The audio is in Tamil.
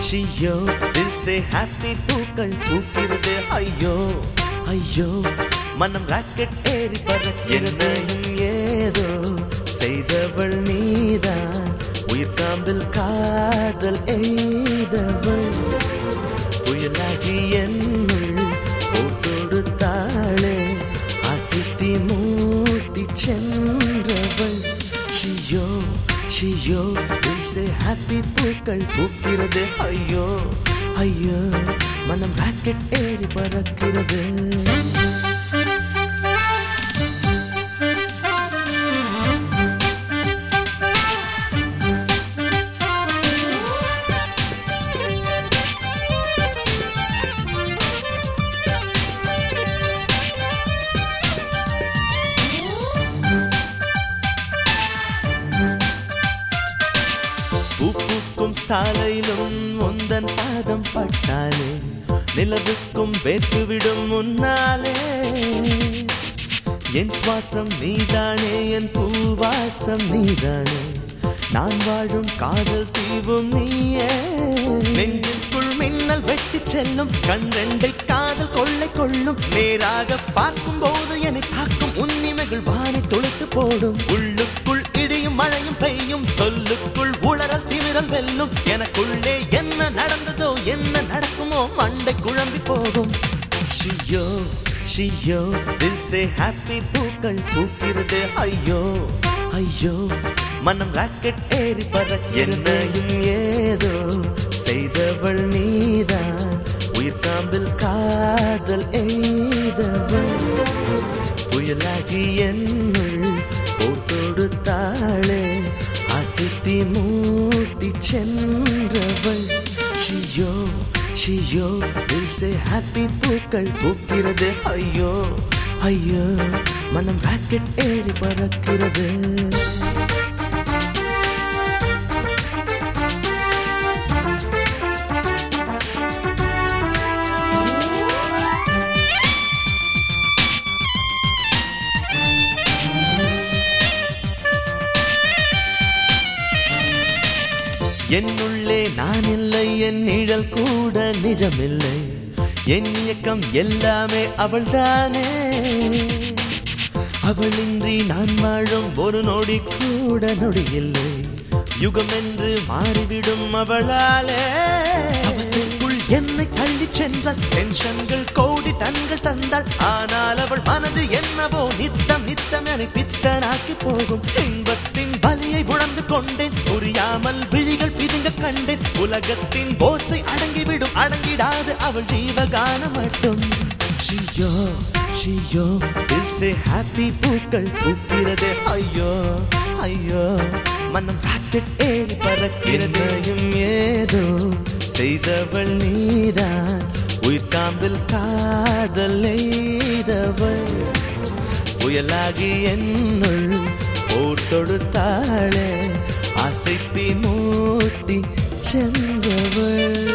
ஷியோ தில் சே ஹாப்பி பூக்கள் பூக்கிறது ஐயோ ஐயோ மனம் ராக்கெட் ஏறி பறக்கிறது ஏதோ செய்தவள் நீதான் உயிர் காம்பில் காதல் எய்தவள் புயலாகி என்னுள் போட்டொடுத்தாளே அசித்தி மூட்டி சென்றவள் ஷியோ ஷியோ சே ஹாப்பி பூக்கள் பூக்கிறது ஐயோ ஐயோ மனம் ராக்கெட் ஏறி பறக்கிறது பூ பூக்கும் சாலையிலும் உந்தன் பாதம் பட்டாலே நிலவுக்கும் வேட்டு விடும் முன்னாலே என் சுவாசம் நீதானே என் பூவாசம் நீதானே நான் வாழும் காதல் தீவும் நீயே நெஞ்சுக்குள் மின்னல் வெட்டி செல்லும் கண் ரெண்டை காதல் கொள்ளை கொள்ளும் நேராக பார்க்கும் போது என்னை தாக்கும் உன்னிமைகள் வானை தொலைத்து போடும் உள்ளுக்குள் இடியும் மழையும் பெய்யும் சொல்லுக்குள் உளறல் திமிரல் வெல்லும் எனக்குள்ளே என்ன நடந்ததோ என்ன நடக்குமோ மண்டை குழம்பி போகும் ஷியோ ஷியோ தில் சே ஹாப்பி பூக்கள் பூக்கிறது ஐயோ ஐயோ மனம் ராக்கெட் ஏறி பறக்கிறதையும் ஏதோ செய்தவள் நீதான் உயிர் காம்பில் காதல் எய்தவள் புயலாகி என்னுள் போட்டொடுத்தாளே அசித்தி மூட்டி சென்றவள் ஷியோ ஷியோ சே ஹாப்பி பூக்கள் பூக்கிறது ஐயோ ஐயோ மனம் ராக்கெட் ஏறி பறக்கிறது என்னுள்ளே நான் இல்லை என் நிழல் கூட நிஜமில்லை என் இயக்கம் எல்லாமே அவள்தானே அவளின்றி நான் வாழும் ஒரு நொடி கூட நொடி இல்லை யுகம் என்று மாறிவிடும் அவளாலே அவளுக்குள் என்னை தள்ளி சென்றால் டென்ஷன்கள் கோடி டன்கள் தந்தாள் ஆனால் அவள் மனது என்னவோ நித்தம் நித்தம் என பித்தனாக்கி போகும் இன்பத்தின் பலியை உணர்ந்து கொண்டேன் புரியாமல் விழிகள் பிதுங்க கண்டேன் உலகத்தின் போசை அடங்கிவிடும் அடங்கிடாது அவள் ஜீவகான மட்டும் ஷியோ ஷியோ தில் சே ஹாப்பி பூக்கள் பூக்கிறது ஐயோ ஐயோ மனம் ராக்கெட் ஏறி பறக்கிறதையும் ஏதோ செய்தவள் நீதான் உயிர் காம்பில் காதல் எய்தவள் புயலாகி என்னுள் போட்டொடுத்தாளே அசைத்தி மூட்டி சென்றவள்